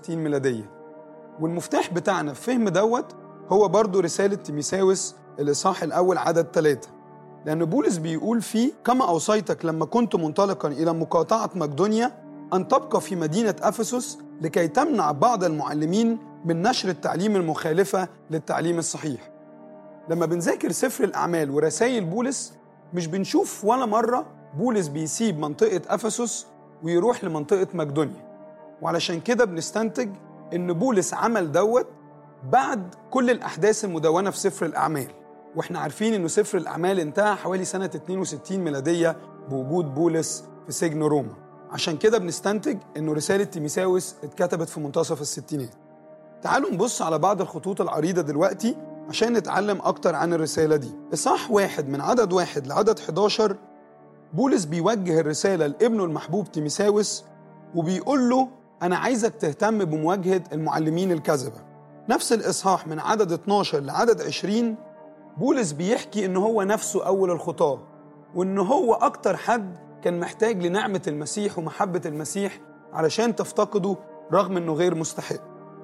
60 ميلادية والمفتاح بتاعنا في فهم دوت هو برضو رسالة تيميساوس الإصحاح الأول عدد ثلاثة لأن بولس بيقول فيه كما أوصيتك لما كنت منطلقا إلى مقاطعة مقدونيا أن تبقى في مدينة أفسس لكي تمنع بعض المعلمين من نشر التعليم المخالفة للتعليم الصحيح لما بنذاكر سفر الأعمال ورسائل بولس مش بنشوف ولا مرة بولس بيسيب منطقة أفسس ويروح لمنطقة مقدونيا وعلشان كده بنستنتج إن بولس عمل دوت بعد كل الأحداث المدونة في سفر الأعمال واحنا عارفين إنه سفر الأعمال انتهى حوالي سنة 62 ميلادية بوجود بولس في سجن روما عشان كده بنستنتج إنه رسالة تيميساوس اتكتبت في منتصف الستينات تعالوا نبص على بعض الخطوط العريضة دلوقتي عشان نتعلم أكتر عن الرسالة دي إصحاح واحد من عدد واحد لعدد 11 بولس بيوجه الرسالة لابنه المحبوب تيميساوس وبيقول له أنا عايزك تهتم بمواجهة المعلمين الكذبة نفس الإصحاح من عدد 12 لعدد 20 بولس بيحكي إن هو نفسه أول الخطاة وإن هو أكتر حد كان محتاج لنعمة المسيح ومحبة المسيح علشان تفتقده رغم إنه غير مستحق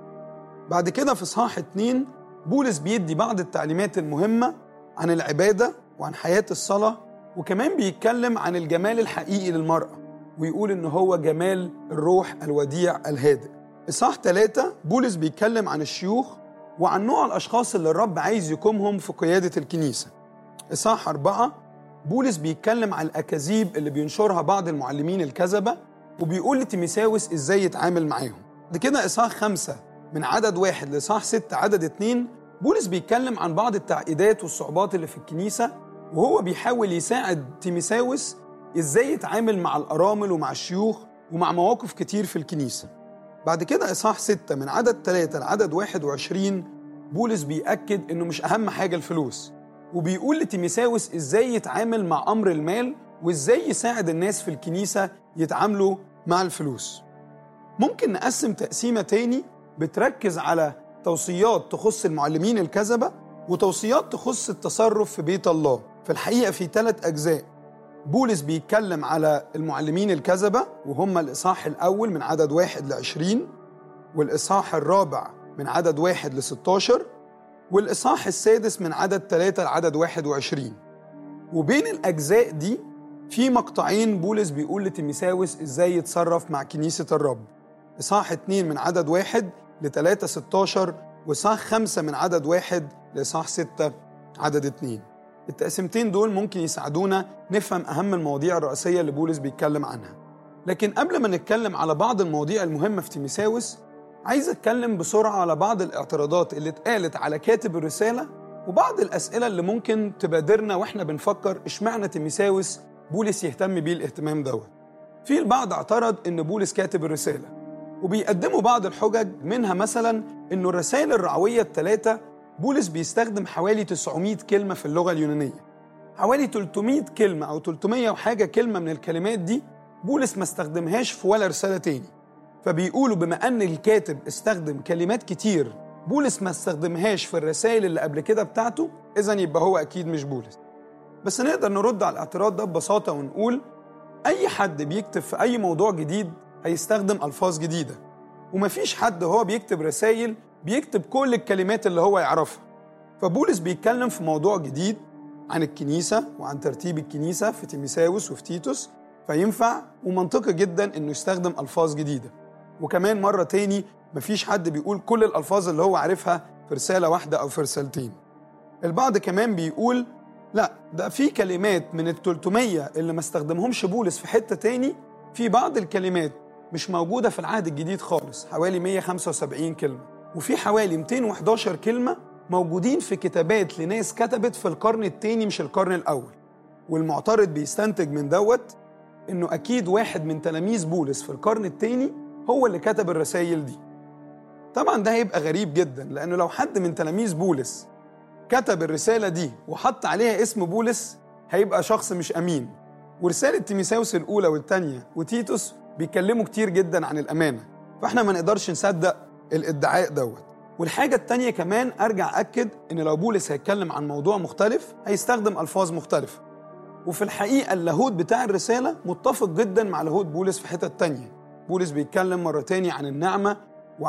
بعد كده في إصحاح 2 بولس بيدي بعض التعليمات المهمة عن العبادة وعن حياة الصلاة وكمان بيتكلم عن الجمال الحقيقي للمرأة ويقول إن هو جمال الروح الوديع الهادئ إصحاح ثلاثة بولس بيتكلم عن الشيوخ وعن نوع الأشخاص اللي الرب عايز يقومهم في قيادة الكنيسة إصحاح أربعة بولس بيتكلم عن الأكاذيب اللي بينشرها بعض المعلمين الكذبة وبيقول لتيميساوس إزاي يتعامل معاهم ده كده إصحاح خمسة من عدد واحد لإصحاح ستة عدد اتنين بولس بيتكلم عن بعض التعقيدات والصعوبات اللي في الكنيسة وهو بيحاول يساعد تيميساوس إزاي يتعامل مع الأرامل ومع الشيوخ ومع مواقف كتير في الكنيسة بعد كده إصحاح ستة من عدد ثلاثة لعدد واحد وعشرين بولس بيأكد إنه مش أهم حاجة الفلوس وبيقول لتيميساوس إزاي يتعامل مع أمر المال وإزاي يساعد الناس في الكنيسة يتعاملوا مع الفلوس ممكن نقسم تقسيمة تاني بتركز على توصيات تخص المعلمين الكذبة وتوصيات تخص التصرف في بيت الله في الحقيقة في ثلاث أجزاء بولس بيتكلم على المعلمين الكذبة وهم الإصحاح الأول من عدد واحد لعشرين والإصحاح الرابع من عدد واحد لستاشر والإصحاح السادس من عدد ثلاثة لعدد واحد وعشرين وبين الأجزاء دي في مقطعين بولس بيقول لتيميساوس إزاي يتصرف مع كنيسة الرب إصحاح اتنين من عدد واحد لتلاتة ستاشر وإصحاح خمسة من عدد واحد لإصحاح ستة عدد اتنين التقسيمتين دول ممكن يساعدونا نفهم أهم المواضيع الرئيسية اللي بولس بيتكلم عنها لكن قبل ما نتكلم على بعض المواضيع المهمة في تيميساوس عايز أتكلم بسرعة على بعض الاعتراضات اللي اتقالت على كاتب الرسالة وبعض الأسئلة اللي ممكن تبادرنا وإحنا بنفكر إشمعنى تيميساوس بولس يهتم بيه الاهتمام دوت في البعض اعترض إن بولس كاتب الرسالة وبيقدموا بعض الحجج منها مثلا إنه الرسائل الرعوية الثلاثة بولس بيستخدم حوالي 900 كلمة في اللغة اليونانية حوالي 300 كلمة أو 300 وحاجة كلمة من الكلمات دي بولس ما استخدمهاش في ولا رسالة تاني فبيقولوا بما أن الكاتب استخدم كلمات كتير بولس ما استخدمهاش في الرسائل اللي قبل كده بتاعته إذا يبقى هو أكيد مش بولس بس نقدر نرد على الاعتراض ده ببساطة ونقول أي حد بيكتب في أي موضوع جديد هيستخدم ألفاظ جديدة ومفيش حد هو بيكتب رسائل بيكتب كل الكلمات اللي هو يعرفها فبولس بيتكلم في موضوع جديد عن الكنيسة وعن ترتيب الكنيسة في تيميساوس وفي تيتوس فينفع ومنطقي جدا انه يستخدم الفاظ جديدة وكمان مرة تاني مفيش حد بيقول كل الالفاظ اللي هو عارفها في رسالة واحدة او في رسالتين البعض كمان بيقول لا ده في كلمات من ال 300 اللي ما استخدمهمش بولس في حتة تاني في بعض الكلمات مش موجودة في العهد الجديد خالص حوالي 175 كلمة وفي حوالي 211 كلمة موجودين في كتابات لناس كتبت في القرن الثاني مش القرن الأول والمعترض بيستنتج من دوت إنه أكيد واحد من تلاميذ بولس في القرن الثاني هو اللي كتب الرسائل دي طبعا ده هيبقى غريب جدا لأنه لو حد من تلاميذ بولس كتب الرسالة دي وحط عليها اسم بولس هيبقى شخص مش أمين ورسالة تيميساوس الأولى والثانية وتيتوس بيتكلموا كتير جدا عن الأمانة فإحنا ما نقدرش نصدق الادعاء دوت والحاجة التانية كمان أرجع أكد إن لو بولس هيتكلم عن موضوع مختلف هيستخدم ألفاظ مختلفة وفي الحقيقة اللاهوت بتاع الرسالة متفق جدا مع لاهوت بولس في حتة تانية بولس بيتكلم مرة تاني عن النعمة